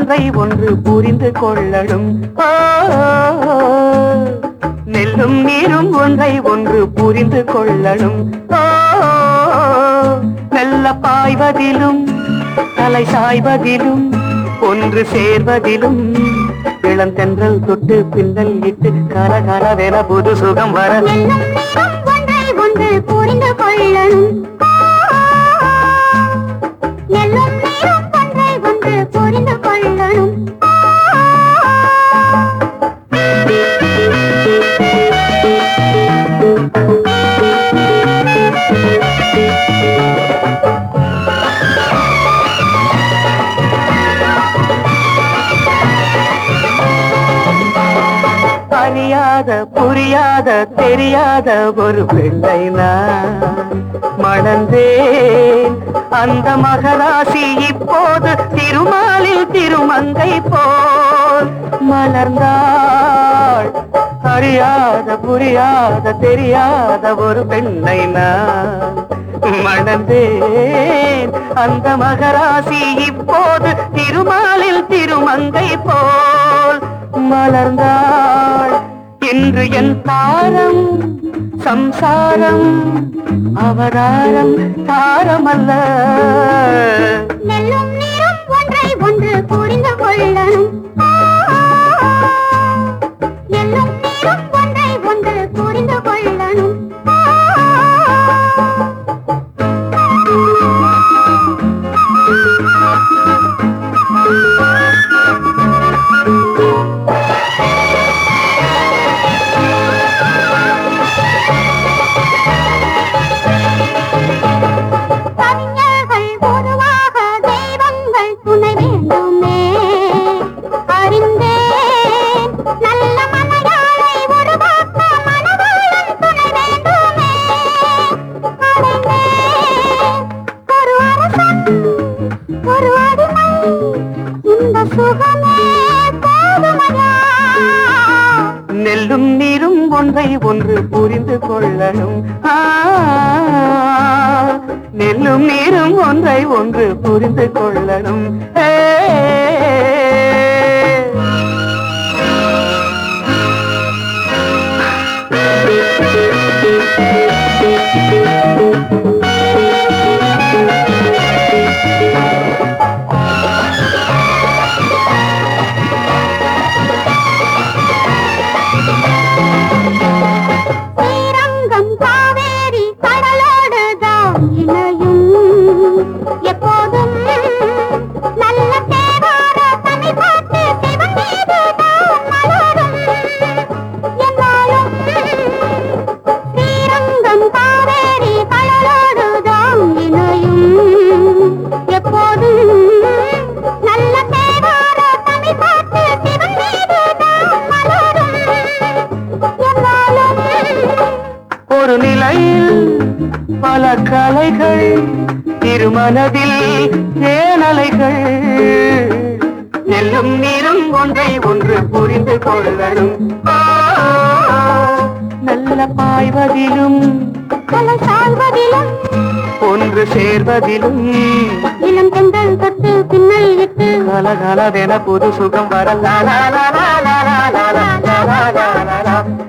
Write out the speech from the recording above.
ஒன்றை ஒன்று புரிந்து கொள்ளணும் ஆ, நெல்லும் நீரும் ஒன்றை ஒன்று புரிந்து கொள்ளணும் ஆ, மெல்ல பாய்வதிலும் தலை சாய்வதிலும் ஒன்று சேர்வதிலும் இளந்தென்றல் தொட்டு பின்னல் இட்டு கரகரவென புது சுகம் வர நெல்லும் நீரும் ஒன்றை ஒன்று புரிந்து கொள்ளணும் நெல்லும் நீரும் ஒன்றை ஒன்று புரிந்து கொள்ளணும் அறியாத புரியாத தெரியாத ஒரு பெண்ணை நான் மணந்தேன் அந்த மகராசி இப்போது திருமாலில் திருமங்கை போல் மலர்ந்தாள் அறியாத புரியாத தெரியாத ஒரு பெண்ணை நான் மணந்தேன் அந்த மகராசி இப்போது திருமாலில் திருமங்கை போல் மலர்ந்தாள் இன்று என் தாரம் சம்சாரம் அவதாரம் தாரமல்ல நெல்லும் நீரும் ஒன்றை ஒன்று புரிந்து கொள்ளணும் நெல்லும் நீரும் ஒன்றை ஒன்று புரிந்து கொள்ளணும் கவிஞர்கள் உருவாக தெய்வங்கள் துணை வேண்டுமே அறிந்தேன் நல்ல மலையாளை உருவாக்க மனவாளன் துணை வேண்டுமே அடைந்தேன் ஒரு அரசன் ஒரு அடிமை இந்த சுகமே போதுமையா நெல்லும் நீரும் ஒன்றை ஒன்று புரிந்து கொள்ளணும் ஆ, நெல்லும் நீரும் ஒன்றை ஒன்று புரிந்து கொள்ளணும் ஏ. ஸ்ரீரங்கம் காவேரி கடலோடு தான் இணையும் எப்போதும் நல்ல தேவார தனி பாட்டு சிவன் மீது தான் மலரும் என்னாலும் ஸ்ரீரங்கம் காவேரி கடலோடு தான் இணையும் எப்போதும் நல்ல தேவார தனி பாட்டு சிவன் மீது தான் மலரும் என்னாலும் ஒரு நிலையில் பல கலைகள் திருமனதில் தேனலைகள் நெல்லும் நீரும் ஒன்றை ஒன்று புரிந்து கொள்ளணும் ஆ, நல்ல பாய்வதிலும் கலை சாழ்வதிலும் ஒன்று சேர்வதிலும் இளம் பெண்கள் தொட்டு பின்னல் இட்டு கலகலவென புது சுகம் வரலாம்